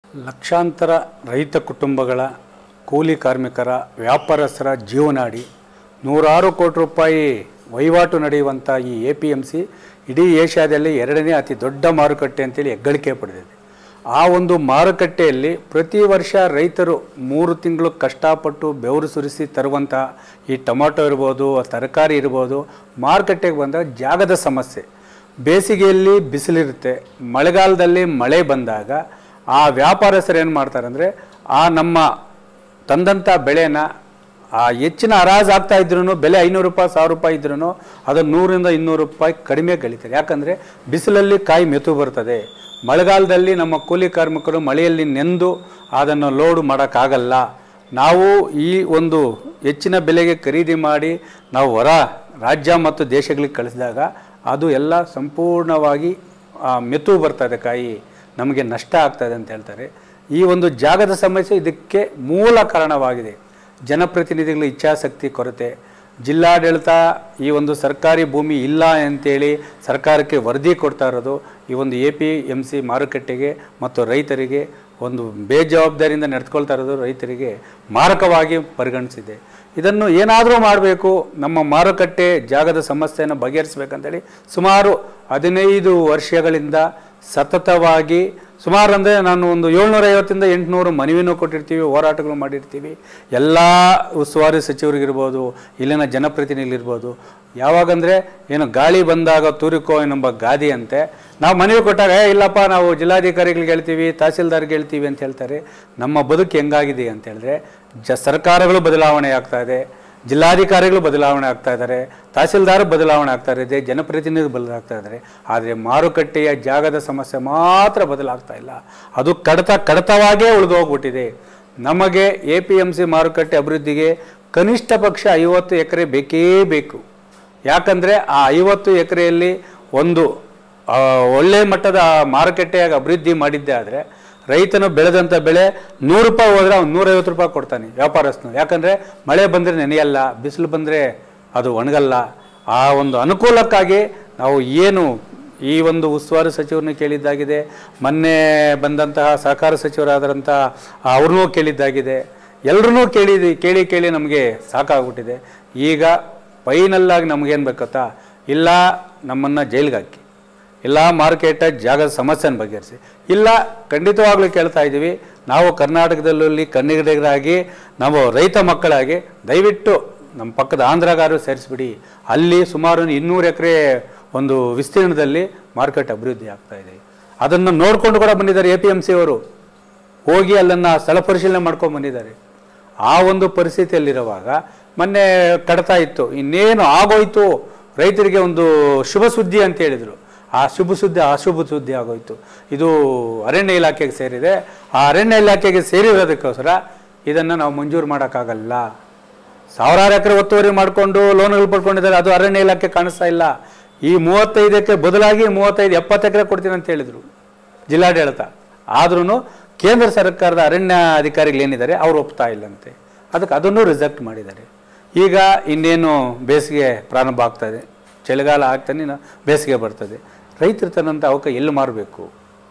ಲಕ್ಷಾಂತರ ರೈತ ಕುಟುಂಬಗಳ ಕೂಲಿ ಕಾರ್ಮಿಕರ ವ್ಯಾಪಾರಸ್ಥರ ಜೀವನಾಡಿ ನೂರಾರು ಕೋಟಿ ರೂಪಾಯಿ ವಹಿವಾಟು ನಡೆಯುವಂಥ ಈ ಎ ಪಿ ಎಮ್ ಸಿ ಇಡೀ ಏಷ್ಯಾದಲ್ಲಿ ಎರಡನೇ ಅತಿ ದೊಡ್ಡ ಮಾರುಕಟ್ಟೆ ಅಂತೇಳಿ ಹೆಗ್ಗಳಿಕೆ ಪಡೆದಿದೆ ಆ ಒಂದು ಮಾರುಕಟ್ಟೆಯಲ್ಲಿ ಪ್ರತಿ ವರ್ಷ ರೈತರು ಮೂರು ತಿಂಗಳು ಕಷ್ಟಪಟ್ಟು ಬೆವರು ಸುರಿಸಿ ತರುವಂಥ ಈ ಟೊಮಾಟೊ ಇರ್ಬೋದು ತರಕಾರಿ ಇರ್ಬೋದು ಮಾರುಕಟ್ಟೆಗೆ ಬಂದಾಗ ಜಾಗದ ಸಮಸ್ಯೆ ಬೇಸಿಗೆಯಲ್ಲಿ ಬಿಸಿಲಿರುತ್ತೆ ಮಳೆಗಾಲದಲ್ಲಿ ಮಳೆ ಬಂದಾಗ ಆ ವ್ಯಾಪಾರಸ್ಥರು ಏನು ಮಾಡ್ತಾರೆ ಅಂದರೆ ಆ ನಮ್ಮ ತಂದಂಥ ಬೆಳೆನ ಆ ಹೆಚ್ಚಿನ ಹರಾಜು ಆಗ್ತಾ ಇದ್ರೂ ಬೆಲೆ ಐನೂರು ರೂಪಾಯಿ ಸಾವಿರ ರೂಪಾಯಿ ಇದ್ರೂ ಅದನ್ನು ನೂರಿಂದ ಇನ್ನೂರು ರೂಪಾಯಿ ಕಡಿಮೆ ಗಳಿತಾರೆ ಯಾಕಂದರೆ ಬಿಸಿಲಲ್ಲಿ ಕಾಯಿ ಮೆತು ಬರ್ತದೆ ಮಳೆಗಾಲದಲ್ಲಿ ನಮ್ಮ ಕೂಲಿ ಕಾರ್ಮಿಕರು ಮಳೆಯಲ್ಲಿ ನೆಂದು ಅದನ್ನು ಲೋಡ್ ಮಾಡೋಕ್ಕಾಗಲ್ಲ ನಾವು ಈ ಒಂದು ಹೆಚ್ಚಿನ ಬೆಲೆಗೆ ಖರೀದಿ ಮಾಡಿ ನಾವು ಹೊರ ರಾಜ್ಯ ಮತ್ತು ದೇಶಗಳಿಗೆ ಕಳಿಸಿದಾಗ ಅದು ಎಲ್ಲ ಸಂಪೂರ್ಣವಾಗಿ ಆ, ಮೆತು ಬರ್ತದೆ ಕಾಯಿ ನಮಗೆ ನಷ್ಟ ಆಗ್ತದೆ ಅಂತ ಹೇಳ್ತಾರೆ ಈ ಒಂದು ಜಾಗದ ಸಮಸ್ಯೆ ಇದಕ್ಕೆ ಮೂಲ ಕಾರಣವಾಗಿದೆ ಜನಪ್ರತಿನಿಧಿಗಳ ಇಚ್ಛಾಶಕ್ತಿ ಕೊರತೆ ಜಿಲ್ಲಾಡಳಿತ ಈ ಒಂದು ಸರ್ಕಾರಿ ಭೂಮಿ ಇಲ್ಲ ಅಂತೇಳಿ ಸರ್ಕಾರಕ್ಕೆ ವರದಿ ಕೊಡ್ತಾ ಇರೋದು ಈ ಒಂದು ಎ ಪಿ ಎಮ್ ಸಿ ಮಾರುಕಟ್ಟೆಗೆ ಮತ್ತು ರೈತರಿಗೆ ಒಂದು ಬೇಜವಾಬ್ದಾರಿಯಿಂದ ನಡೆದುಕೊಳ್ತಾ ಇರೋದು ರೈತರಿಗೆ ಮಾರಕವಾಗಿ ಪರಿಗಣಿಸಿದೆ ಇದನ್ನು ಏನಾದರೂ ಮಾಡಬೇಕು ನಮ್ಮ ಮಾರುಕಟ್ಟೆ ಜಾಗದ ಸಮಸ್ಯೆಯನ್ನು ಬಗೆಹರಿಸಬೇಕಂತೇಳಿ ಸುಮಾರು ಹದಿನೈದು ವರ್ಷಗಳಿಂದ ಸತತವಾಗಿ ಸುಮಾರು ಅಂದರೆ ನಾನು ಒಂದು ಏಳ್ನೂರ ಐವತ್ತಿಂದ ಎಂಟುನೂರು ಮನವಿನೂ ಕೊಟ್ಟಿರ್ತೀವಿ ಹೋರಾಟಗಳು ಮಾಡಿರ್ತೀವಿ ಎಲ್ಲ ಉಸ್ತುವಾರಿ ಸಚಿವರಿಗಿರ್ಬೋದು ಇಲ್ಲಿನ ಜನಪ್ರತಿನಿಧಿಗಳಿರ್ಬೋದು ಯಾವಾಗಂದರೆ ಏನು ಗಾಳಿ ಬಂದಾಗ ತೂರಿಕೋ ಎನ್ನುವ ಗಾದಿ ಅಂತೆ ನಾವು ಮನವಿ ಕೊಟ್ಟಾಗ "ಏ, ಇಲ್ಲಪ್ಪ ನಾವು ಜಿಲ್ಲಾಧಿಕಾರಿಗಳಿಗೆ ಹೇಳ್ತೀವಿ ತಹಸೀಲ್ದಾರ್ಗೆ ಹೇಳ್ತೀವಿ ಅಂತ ಹೇಳ್ತಾರೆ ನಮ್ಮ ಬದುಕು ಹೆಂಗಾಗಿದೆ ಅಂತ ಹೇಳಿದ್ರೆ ಜ ಸರ್ಕಾರಗಳು ಬದಲಾವಣೆ ಆಗ್ತಾ ಇದೆ ಜಿಲ್ಲಾಧಿಕಾರಿಗಳು ಬದಲಾವಣೆ ಆಗ್ತಾ ಇದ್ದಾರೆ ತಹಸೀಲ್ದಾರ್ ಬದಲಾವಣೆ ಆಗ್ತಾ ಇದೆ ಜನಪ್ರತಿನಿಧಿ ಬದಲಾಗ್ತಾ ಇದ್ದಾರೆ ಆದರೆ ಮಾರುಕಟ್ಟೆಯ ಜಾಗದ ಸಮಸ್ಯೆ ಮಾತ್ರ ಬದಲಾಗ್ತಾ ಇಲ್ಲ ಅದು ಕಡತ ಕಡತವಾಗೇ ಉಳಿದೋಗ್ಬಿಟ್ಟಿದೆ ನಮಗೆ ಎ ಪಿ ಎಮ್ ಸಿ ಮಾರುಕಟ್ಟೆ ಅಭಿವೃದ್ಧಿಗೆ ಕನಿಷ್ಠ ಪಕ್ಷ ಐವತ್ತು ಎಕರೆ ಬೇಕೇ ಬೇಕು ಯಾಕಂದರೆ ಆ ಐವತ್ತು ಎಕರೆಯಲ್ಲಿ ಒಂದು ಆ, ಒಳ್ಳೆ ಮಟ್ಟದ ಮಾರುಕಟ್ಟೆಯಾಗಿ ಅಭಿವೃದ್ಧಿ ಮಾಡಿದ್ದೆ ಆದರೆ ರೈತನು ಬೆಳೆದಂಥ ಬೆಳೆ ನೂರು ರೂಪಾಯಿ ಹೋದರೆ ಅವ್ನು ನೂರೈವತ್ತು ರೂಪಾಯಿ ಕೊಡ್ತಾನೆ ವ್ಯಾಪಾರಸ್ಥನು ಯಾಕಂದರೆ ಮಳೆ ಬಂದರೆ ನೆನೆಯಲ್ಲ ಬಿಸಿಲು ಬಂದರೆ ಅದು ಒಣಗಲ್ಲ ಆ ಒಂದು ಅನುಕೂಲಕ್ಕಾಗಿ ನಾವು ಏನು ಈ ಒಂದು ಉಸ್ತುವಾರಿ ಸಚಿವರನ್ನು ಕೇಳಿದ್ದಾಗಿದೆ ಮೊನ್ನೆ ಬಂದಂತಹ ಸಹಕಾರ ಸಚಿವರಾದಂಥ ಅವ್ರನ್ನೂ ಕೇಳಿದ್ದಾಗಿದೆ ಎಲ್ಲರನ್ನೂ ಕೇಳಿದಿ ಕೇಳಿ ಕೇಳಿ ನಮಗೆ ಸಾಕಾಗ್ಬಿಟ್ಟಿದೆ ಈಗ ಫೈನಲ್ಲಾಗಿ ನಮಗೇನು ಬೇಕತ್ತಾ ಇಲ್ಲ ನಮ್ಮನ್ನು ಜೈಲಿಗೆ ಹಾಕಿ ಇಲ್ಲ ಮಾರ್ಕೆಟ್ ಜಾಗದ ಸಮಸ್ಯೆನ ಬಗೆಹರಿಸಿ ಇಲ್ಲ ಖಂಡಿತವಾಗ್ಲೂ ಕೇಳ್ತಾ ಇದ್ದೀವಿ ನಾವು ಕರ್ನಾಟಕದಲ್ಲಿ ಕನ್ನಡಿಗರಾಗಿ ನಾವು ರೈತ ಮಕ್ಕಳಾಗಿ ದಯವಿಟ್ಟು ನಮ್ಮ ಪಕ್ಕದ ಆಂಧ್ರಗಾರು ಸೇರಿಸ್ಬಿಡಿ ಅಲ್ಲಿ ಸುಮಾರು ಇನ್ನೂರು ಎಕರೆ ಒಂದು ವಿಸ್ತೀರ್ಣದಲ್ಲಿ ಮಾರ್ಕೆಟ್ ಅಭಿವೃದ್ಧಿ ಆಗ್ತಾ ಇದೆ ಅದನ್ನು ನೋಡಿಕೊಂಡು ಕೂಡ ಬಂದಿದ್ದಾರೆ ಎ ಪಿ ಎಮ್ ಸಿ ಅವರು ಹೋಗಿ ಅಲ್ಲನ್ನು ಸ್ಥಳ ಪರಿಶೀಲನೆ ಮಾಡ್ಕೊಂಡು ಬಂದಿದ್ದಾರೆ ಆ ಒಂದು ಪರಿಸ್ಥಿತಿಯಲ್ಲಿರುವಾಗ ಮೊನ್ನೆ ಕಡತ ಇತ್ತು ಇನ್ನೇನು ಆಗೋಯ್ತು ರೈತರಿಗೆ ಒಂದು ಶುಭ ಸುದ್ದಿ ಅಂತ ಹೇಳಿದರು ಆ ಶುಭ ಸುದ್ದಿ ಅಶುಭ ಸುದ್ದಿ ಆಗೋಯ್ತು ಇದು ಅರಣ್ಯ ಇಲಾಖೆಗೆ ಸೇರಿದೆ ಆ ಅರಣ್ಯ ಇಲಾಖೆಗೆ ಸೇರಿರೋದಕ್ಕೋಸ್ಕರ ಇದನ್ನು ನಾವು ಮಂಜೂರು ಮಾಡೋಕ್ಕಾಗಲ್ಲ ಸಾವಿರಾರು ಎಕರೆ ಒತ್ತುವರಿ ಮಾಡಿಕೊಂಡು ಲೋನ್ಗಳು ಪಡ್ಕೊಂಡಿದ್ದಾರೆ ಅದು ಅರಣ್ಯ ಇಲಾಖೆ ಕಾಣಿಸ್ತಾ ಇಲ್ಲ ಈ ಮೂವತ್ತೈದಕ್ಕೆ ಬದಲಾಗಿ ಮೂವತ್ತೈದು ಎಪ್ಪತ್ತು ಎಕರೆ ಕೊಡ್ತೀನಿ ಅಂತ ಹೇಳಿದರು ಜಿಲ್ಲಾಡಳಿತ ಆದ್ರೂ ಕೇಂದ್ರ ಸರ್ಕಾರದ ಅರಣ್ಯ ಅಧಿಕಾರಿಗಳು ಏನಿದ್ದಾರೆ ಅವ್ರು ಒಪ್ತಾ ಇಲ್ಲಂತೆ ಅದಕ್ಕೆ ಅದನ್ನು ರಿಜೆಕ್ಟ್ ಮಾಡಿದ್ದಾರೆ ಈಗ ಇನ್ನೇನು ಬೇಸಿಗೆ ಪ್ರಾರಂಭ ಆಗ್ತದೆ ಚಳಿಗಾಲ ಆಗ್ತಾನೆ ಇನ್ನು ಬೇಸಿಗೆ ಬರ್ತದೆ ರೈತರು ತನ್ನಂಥ ಅವಕ ಎಲ್ಲಿ ಮಾರಬೇಕು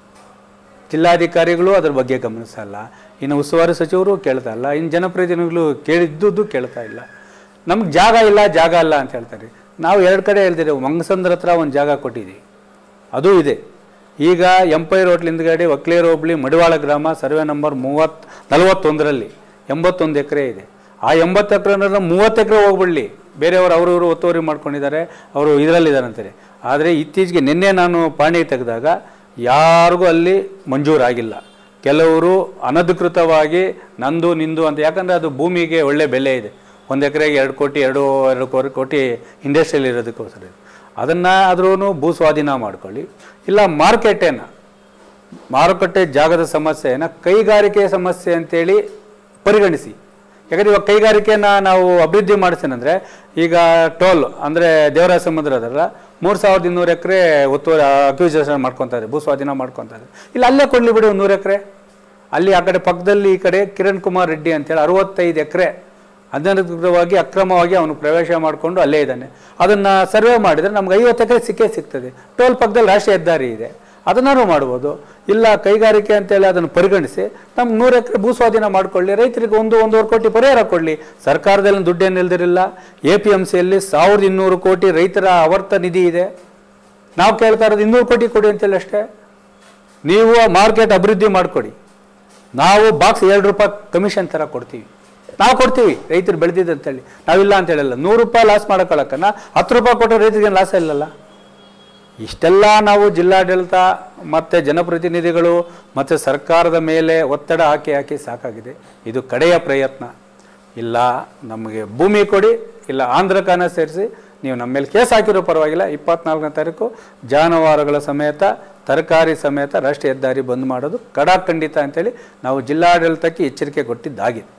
ಜಿಲ್ಲಾಧಿಕಾರಿಗಳು ಅದ್ರ ಬಗ್ಗೆ ಗಮನಿಸಲ್ಲ ಇನ್ನು ಉಸ್ತುವಾರಿ ಸಚಿವರು ಕೇಳ್ತಾ ಇಲ್ಲ ಇನ್ನು ಜನಪ್ರತಿನಿಧಿಗಳು ಕೇಳಿದ್ದುದು ಕೇಳ್ತಾ ಇಲ್ಲ ನಮ್ಗೆ ಜಾಗ ಇಲ್ಲ ಜಾಗ ಇಲ್ಲ ಅಂತ ಹೇಳ್ತಾರೆ ನಾವು ಎರಡು ಕಡೆ ಹೇಳ್ತಿದ್ದೇವೆ ಮಂಗಸಂದ್ರ ಹತ್ರ ಒಂದು ಜಾಗ ಕೊಟ್ಟಿದ್ದೀವಿ ಅದು ಇದೆ ಈಗ ಎಂಪೈರ್ ಹೋಟ್ಲ್ ಹಿಂದ್ಗಡೆ ಒಕ್ಲೇರ್ ಹೋಬಳಿ ಮಡಿವಾಳ ಗ್ರಾಮ ಸರ್ವೆ ನಂಬರ್ ಮೂವತ್ತು ನಲವತ್ತೊಂದರಲ್ಲಿ ಎಂಬತ್ತೊಂದು ಎಕರೆ ಇದೆ ಆ ಎಂಬತ್ತು ಎಕರೆ ಮೂವತ್ತು ಎಕರೆ ಹೋಗ್ಬಿಡ್ಲಿ ಬೇರೆಯವರು ಅವರು ಇವರು ಒತ್ತುವರಿ ಮಾಡ್ಕೊಂಡಿದ್ದಾರೆ ಅವರು ಇದರಲ್ಲಿದ್ದಾರೆ ಅಂತಾರೆ ಆದರೆ ಇತ್ತೀಚೆಗೆ ನಿನ್ನೆ ನಾನು ಪಾಣಿ ತೆಗೆದಾಗ ಯಾರಿಗೂ ಅಲ್ಲಿ ಮಂಜೂರಾಗಿಲ್ಲ ಕೆಲವರು ಅನಧಿಕೃತವಾಗಿ ನಂದು ನಿಂದು ಅಂತ ಯಾಕಂದರೆ ಅದು ಭೂಮಿಗೆ ಒಳ್ಳೆ ಬೆಲೆ ಇದೆ ಒಂದು ಎಕರೆಗೆ ಎರಡು ಕೋಟಿ ಎರಡು ಎರಡೂವರೆ ಕೋಟಿ ಇಂಡಸ್ಟ್ರಿಯಲ್ ಇರೋದಕ್ಕೋಸ್ಕರ ಅದನ್ನು ಆದ್ರೂ ಭೂ ಸ್ವಾಧೀನ ಮಾಡ್ಕೊಳ್ಳಿ ಇಲ್ಲ ಮಾರ್ಕೆಟೇನ ಮಾರುಕಟ್ಟೆ ಜಾಗದ ಸಮಸ್ಯೆನ ಕೈಗಾರಿಕೆ ಸಮಸ್ಯೆ ಅಂತೇಳಿ ಪರಿಗಣಿಸಿ ಯಾಕಂದರೆ ಇವಾಗ ಕೈಗಾರಿಕೆನ ನಾವು ಅಭಿವೃದ್ಧಿ ಮಾಡಿಸ್ತೇನೆಂದರೆ ಈಗ ಟೋಲ್ ಅಂದರೆ ದೇವರಾಜ ಸಮುದ್ರ ಅದಲ್ಲ ಮೂರು ಸಾವಿರದ ಇನ್ನೂರು ಎಕರೆ ಒತ್ತುವರಿ ಅಕ್ವಿಜೇಷನ್ ಮಾಡ್ಕೊತಾರೆ ಭೂ ಸ್ವಾಧೀನ ಮಾಡ್ಕೊತಾರೆ ಇಲ್ಲ ಅಲ್ಲೇ ಕೊಡಲಿ ಬಿಡಿ ಒಂದು ನೂರು ಎಕರೆ ಅಲ್ಲಿ ಆ ಕಡೆ ಪಕ್ಕದಲ್ಲಿ ಈ ಕಡೆ ಕಿರಣ್ ಕುಮಾರ್ ರೆಡ್ಡಿ ಅಂತೇಳಿ ಅರವತ್ತೈದು ಎಕರೆ ಅನಧಿಕೃತವಾಗಿ ಅಕ್ರಮವಾಗಿ ಅವನು ಪ್ರವೇಶ ಮಾಡಿಕೊಂಡು ಅಲ್ಲೇ ಇದ್ದಾನೆ ಅದನ್ನು ಸರ್ವೆ ಮಾಡಿದರೆ ನಮ್ಗೆ ಐವತ್ತು ಎಕರೆ ಸಿಕ್ಕೇ ಸಿಗ್ತದೆ ಟೋಲ್ ಪಕ್ಕದಲ್ಲಿ ರಾಷ್ಟ್ರೀಯ ಹೆದ್ದಾರಿ ಇದೆ ಅದನ್ನಾರು ಮಾಡ್ಬೋದು ಇಲ್ಲ ಕೈಗಾರಿಕೆ ಅಂತೇಳಿ ಅದನ್ನು ಪರಿಗಣಿಸಿ ನಮ್ಗೆ ನೂರು ಎಕರೆ ಭೂ ಸ್ವಾಧೀನ ಮಾಡ್ಕೊಳ್ಳಿ ರೈತರಿಗೆ ಒಂದು ಒಂದೂವರೆ ಕೋಟಿ ಪರಿಹಾರ ಕೊಡಲಿ ಸರ್ಕಾರದಲ್ಲಿ ದುಡ್ಡೇನು ಇಲ್ದಿರಿಲ್ಲ ಎ ಪಿ ಎಮ್ ಸಿಯಲ್ಲಿ ಸಾವಿರದ ಇನ್ನೂರು ಕೋಟಿ ರೈತರ ಆವರ್ತ ನಿಧಿ ಇದೆ ನಾವು ಕೇಳ್ತಾ ಇರೋದು ಇನ್ನೂರು ಕೋಟಿ ಕೊಡಿ ಅಂತೇಳಿ ಅಷ್ಟೇ ನೀವು ಮಾರ್ಕೆಟ್ ಅಭಿವೃದ್ಧಿ ಮಾಡಿಕೊಡಿ ನಾವು ಬಾಕ್ಸ್ ಎರಡು ರೂಪಾಯಿ ಕಮಿಷನ್ ಥರ ಕೊಡ್ತೀವಿ ನಾವು ಕೊಡ್ತೀವಿ ರೈತರು ಬೆಳೆದಿದ್ದು ಅಂತೇಳಿ ನಾವಿಲ್ಲ ಅಂತ ಹೇಳಲ್ಲ ನೂರು ರೂಪಾಯಿ ಲಾಸ್ ಮಾಡೋಕ್ಕಳಕ್ಕನ್ನ ಹತ್ತು ರೂಪಾಯಿ ಕೊಟ್ಟರೆ ರೈತರಿಗೆ ಲಾಸ್ ಇಲ್ಲಲ್ಲ ಇಷ್ಟೆಲ್ಲ ನಾವು ಜಿಲ್ಲಾಡಳಿತ ಮತ್ತು ಜನಪ್ರತಿನಿಧಿಗಳು ಮತ್ತು ಸರ್ಕಾರದ ಮೇಲೆ ಒತ್ತಡ ಹಾಕಿ ಹಾಕಿ ಸಾಕಾಗಿದೆ ಇದು ಕಡೆಯ ಪ್ರಯತ್ನ ಇಲ್ಲ ನಮಗೆ ಭೂಮಿ ಕೊಡಿ ಇಲ್ಲ ಆಂಧ್ರಕಾನ ಸೇರಿಸಿ ನೀವು ನಮ್ಮ ಮೇಲೆ ಕೇಸ್ ಹಾಕಿರೋ ಪರವಾಗಿಲ್ಲ ಇಪ್ಪತ್ನಾಲ್ಕನೇ ತಾರೀಕು ಜಾನುವಾರುಗಳ ಸಮೇತ ತರಕಾರಿ ಸಮೇತ ರಾಷ್ಟ್ರೀಯ ಹೆದ್ದಾರಿ ಬಂದ್ ಮಾಡೋದು ಖಡಾಖಂಡಿತ ಅಂತೇಳಿ ನಾವು ಜಿಲ್ಲಾಡಳಿತಕ್ಕೆ ಎಚ್ಚರಿಕೆ ಕೊಟ್ಟಿದ್ದಾಗಿದೆ